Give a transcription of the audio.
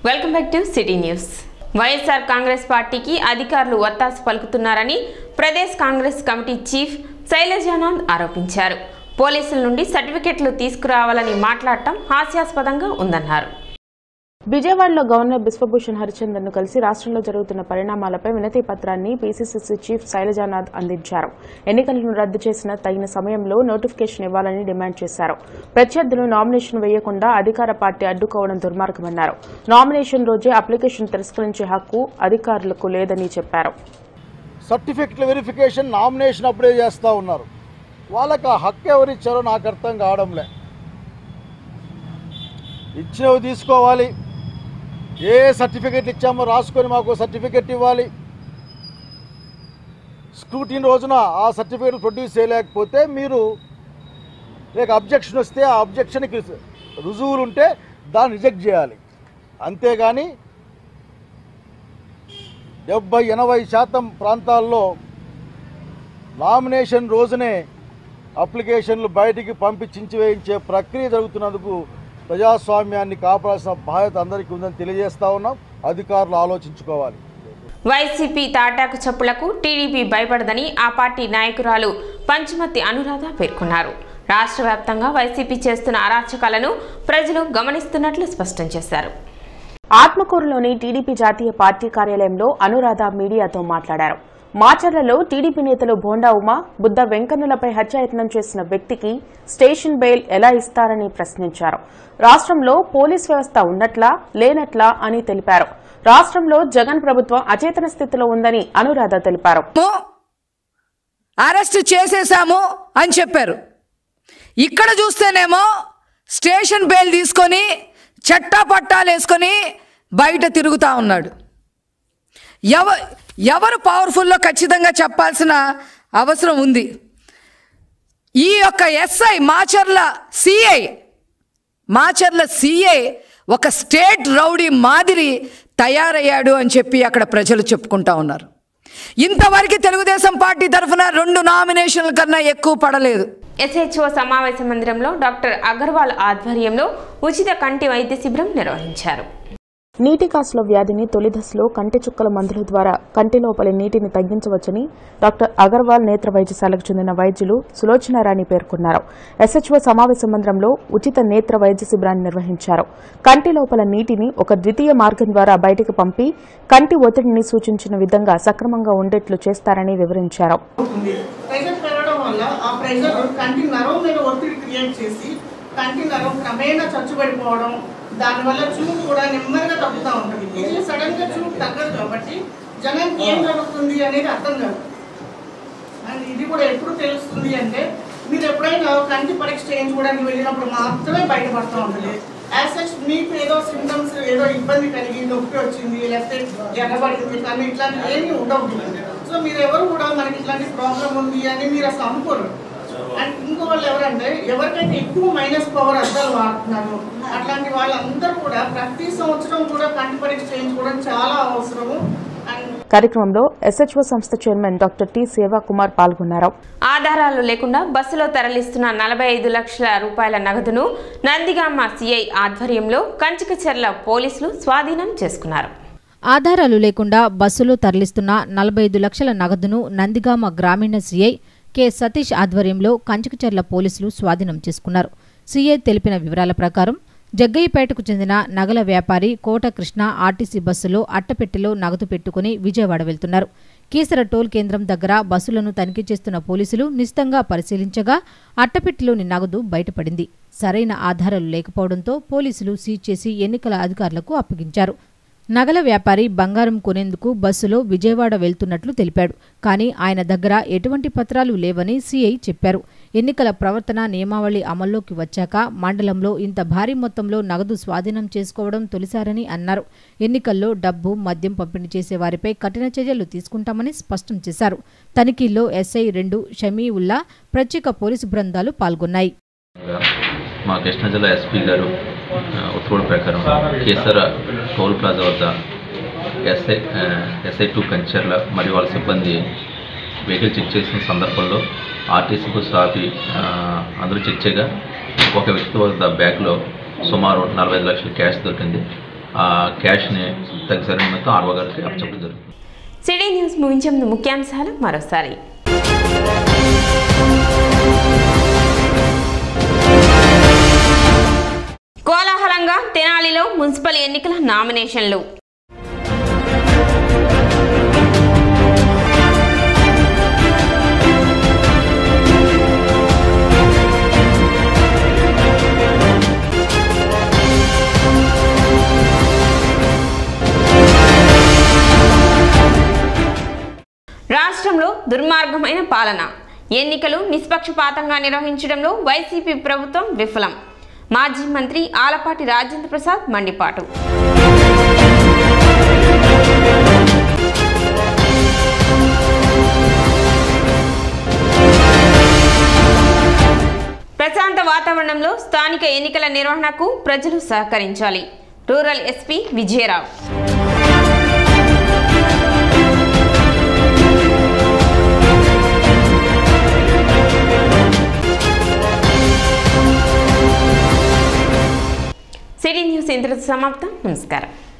welcome back to city news YSR Congress పార్టీకి అధికారులు ఒత్తాసు పలుకుతున్నారని ప్రదేశ్ కాంగ్రెస్ కమిటీ చీఫ్ శైలజానంద్ ఆరోపించారు పోలీసుల నుండి సర్టిఫికెట్లు తీసుకురావాలని మాట్లాడటం హాస్యాస్పదంగా ఉందన్నారు విజయవాడలో గవర్నర్ బిశ్వభూషణ్ హరిచందన్ ను కలిసి రాష్ట్రంలో జరుగుతున్న పరిణామాలపై వినతి పత్రాన్ని పీసీసీసీ చీఫ్ శైలజానాథ్ అందించారు ఎన్నికలను రద్దు చేసిన తగిన సమయంలో నోటిఫికేషన్ ఇవ్వాలని డిమాండ్ చేశారు ప్రత్యర్థులు నామినేషన్ వేయకుండా అధికార పార్టీ అడ్డుకోవడం దుర్మార్గమన్నారు నామినేషన్ రోజే అప్లికేషన్ తిరస్కరించే హక్కు అధికారులకు లేదని చెప్పారు సర్టిఫికెట్ల వెరిఫికేషన్ నామినేషన్ అప్పుడే చేస్తూ ఉన్నారు వాళ్ళకి ఆ హక్కు ఎవరిచ్చారో నాకు అర్థం కావడంలే ఇచ్చినవి తీసుకోవాలి ఏ సర్టిఫికెట్ ఇచ్చామో రాసుకొని మాకు సర్టిఫికెట్ ఇవ్వాలి స్క్రూటీన్ రోజున ఆ సర్టిఫికెట్ ప్రొడ్యూస్ చేయలేకపోతే మీరు లేక అబ్జెక్షన్ వస్తే ఆ అబ్జెక్షన్కి రుజువులు ఉంటే దాన్ని రిజెక్ట్ చేయాలి అంతేగాని డెబ్బై ఎనభై శాతం ప్రాంతాల్లో నామినేషన్ రోజునే అప్లికేషన్లు బయటికి పంపించి వేయించే ప్రక్రియ జరుగుతున్నందుకు ప్రజాస్వామ్యాన్ని కాపాడాల్సిన బాధ్యత అందరికీ ఉందని తెలియజేస్తా ఉన్నాం అధికారులు ఆలోచించుకోవాలి వైసీపీ తాటాకు చప్పులకు టీడీపీ భయపడదని ఆ పార్టీ నాయకురాలు పంచుమతి అనురాధ పేర్కొన్నారు రాష్ట్ర వ్యాప్తంగా వైసీపీ చేస్తున్న అరాచకాలను ప్రజలు గమనిస్తున్నట్లు స్పష్టం చేశారు ఆత్మకూరులోని టీడీపీ జాతీయ పార్టీ కార్యాలయంలో అనురాధ మీడియాతో మాట్లాడారు మాచర్లలో టీడీపీ నేతలు బోండా ఉమా బుద్ధ వెంకన్నులపై హత్యాయత్నం చేసిన వ్యక్తికి స్టేషన్ బెయిల్ ఎలా ఇస్తారని ప్రశ్నించారు రాష్ట్రంలో పోలీస్ వ్యవస్థ ఉన్నట్లా లేనట్లా అని తెలిపారు రాష్ట్రంలో జగన్ ప్రభుత్వం అచేతన స్థితిలో ఉందని అనురాధ తెలిపారు అరెస్ట్ చేసేసాము అని చెప్పారు ఇక్కడ చూస్తేనేమో స్టేషన్ బెయిల్ తీసుకొని చట్టా పట్టాలు వేసుకొని బయట తిరుగుతూ ఉన్నాడు ఎవ ఎవరు పవర్ఫుల్లో ఖచ్చితంగా చెప్పాల్సిన అవసరం ఉంది ఈ యొక్క SI Macherla CI Macherla CI ఒక స్టేట్ రౌడీ మాదిరి తయారయ్యాడు అని చెప్పి అక్కడ ప్రజలు చెప్పుకుంటా ఉన్నారు ఇంతవరకు తెలుగుదేశం పార్టీ తరఫున రెండు నామినేషన్ల కన్నా ఎక్కువ పడలేదు ఎస్హెచ్ఓ సమావేశ మందిరంలో డాక్టర్ అగర్వాల్ ఆధ్వర్యంలో ఉచిత కంటి వైద్య శిబిరం నిర్వహించారు నీటి కాసుల వ్యాధిని తొలి దశలో కంటి చుక్కల మందుల ద్వారా కంటి లోపలి నీటిని తగ్గించవచ్చని డాక్టర్ అగర్వాల్ నేత్ర వైద్యశాలకు చెందిన వైద్యులు సులోచనారాణి పేర్కొన్నారు ఎస్హెచ్ఓ సమావేశ మందిరంలో ఉచిత నేత్ర వైద్య శిబిరాన్ని నిర్వహించారు కంటి లోపల నీటిని ఒక ద్వితీయ మార్గం ద్వారా బయటకు పంపి కంటి ఒత్తిడిని సూచించిన విధంగా సక్రమంగా ఉండేట్లు చేస్తారని వివరించారు ఉంటుంది ప్రెషర్ పెరగడం వల్ల ఆ ప్రెషర్ కంటి నరం మీద ఒత్తిడి క్రియేట్ చేసి కంటి నరం క్రమేణా చచ్చుబడిపోవడం దానివల్ల చూపు కూడా నెమ్మదిగా తగ్గుతూ ఉంటుంది ఇది సడన్ గా చూపు తగ్గదు కాబట్టి జనానికి ఏం జరుగుతుంది అనేది అర్థం కాదు అండ్ ఇది కూడా ఎప్పుడు తెలుస్తుంది అంటే మీరు ఎప్పుడైనా కంటి పరీక్ష చేయించుకోవడానికి వెళ్ళినప్పుడు మాత్రమే బయటపడుతూ ఉంటుంది యాజ్ సచ్ మీకు ఏదో సిమ్టమ్స్ ఏదో ఇబ్బంది కలిగి నొప్పి వచ్చింది లేకపోతే ఎర్రబడింది కానీ ఇట్లాంటివి ఏమీ ఉండవు సో మీరు ఎవరు కూడా మనకి ఇట్లాంటి ప్రాబ్లం ఉంది అని మీరు అసలు అనుకోరు అండ్ ఇంకో వాళ్ళు ఎవరంటే ఎవరికైతే ఎక్కువ మైనస్ పవర్ అద్దాలు వాడుతున్నారు అట్లాంటి వాళ్ళందరూ కూడా ప్రతి సంవత్సరం కూడా కంటి పరీక్ష చేయించుకోవడం చాలా అవసరము అండ్ కార్యక్రమంలో ఎస్హెచ్ఓ సంస్థ చైర్మన్ డాక్టర్ టి సేవా కుమార్ పాల్గొన్నారు ఆధారాలు లేకుండా బస్సులో తరలిస్తున్న నలభై ఐదు లక్షల రూపాయల నగదును నందిగామ సిఐ ఆధ్వర్యంలో కంచికచెర్ల పోలీసులు స్వాధీనం చేసుకున్నారు ఆధారాలు లేకుండా బస్సులో తరలిస్తున్న నలభై ఐదు లక్షల నగదును నందిగామ గ్రామీణ సీఐ కె సతీష్ ఆధ్వర్యంలో కంచుకచర్ల పోలీసులు స్వాధీనం చేసుకున్నారు సీఐ తెలిపిన వివరాల ప్రకారం జగ్గయ్యపేటకు చెందిన నగల వ్యాపారి కోట కృష్ణ ఆర్టీసీ బస్సులో అట్టపెట్టెలో నగదు పెట్టుకుని విజయవాడ వెళ్తున్నారు కీసర టోల్ కేంద్రం దగ్గర బస్సులను తనిఖీ చేస్తున్న పోలీసులు నిశితంగా పరిశీలించగా అట్టపెట్టెలోని నగదు బయటపడింది సరైన ఆధారాలు లేకపోవడంతో పోలీసులు సీజ్ చేసి ఎన్నికల అధికారులకు అప్పగించారు నగల వ్యాపారి బంగారం కొనేందుకు బస్సులో విజయవాడ వెళ్తున్నట్లు తెలిపాడు కానీ ఆయన దగ్గర ఎటువంటి పత్రాలు లేవని సీఐ చెప్పారు ఎన్నికల ప్రవర్తన నియమావళి అమల్లోకి వచ్చాక మండలంలో ఇంత భారీ మొత్తంలో నగదు స్వాధీనం చేసుకోవడం తొలిసారని అన్నారు ఎన్నికల్లో డబ్బు మద్యం పంపిణీ చేసే వారిపై కఠిన చర్యలు తీసుకుంటామని స్పష్టం చేశారు తనిఖీల్లో ఎస్ఐ రెండు షమీవుల్లా ప్రత్యేక పోలీసు బృందాలు పాల్గొన్నాయి మా కృష్ణా జిల్లా ఎస్పీ గారు ఆ, ఉత్తర్వుల ప్రకారం కేసర టోల్ ప్లాజా వద్ద ఎస్ఐ ఆ, ఎస్ఐ టూ కంచర్ల మరియు వాళ్ళ సిబ్బంది వెహికల్ చెక్ చేసిన సందర్భంలో ఆర్టీసీ బస్సు ఆపి ఆ, అందరూ చెక్ చేయగా ఒక వ్యక్తి వద్ద బ్యాగ్లో సుమారు నలభై ఐదు లక్షల క్యాష్ దొరికింది ఆ క్యాష్ని తగ్గిసారి నిమిత్తం ఆర్ఓ గారికి అప్పచెప్పడం జరుగుతుంది సిటీ న్యూస్ ముగించే ముందు ముఖ్యాంశాలు మరోసారి కోలాహలంగా తెనాలిలో మున్సిపల్ ఎన్నికల నామినేషన్లు రాష్ట్రంలో దుర్మార్గమైన పాలన ఎన్నికలు నిష్పక్షపాతంగా నిర్వహించడంలో వైసీపీ ప్రభుత్వం విఫలం మాజీ మంత్రి ఆలపాటి రాజేంద్ర ప్రసాద్ మండిపాటు ప్రశాంత వాతావరణంలో స్థానిక ఎన్నికల నిర్వహణకు ప్రజలు సహకరించాలి rural SP Vijayarao city news ఇంతటితో సమాప్తం నమస్కారం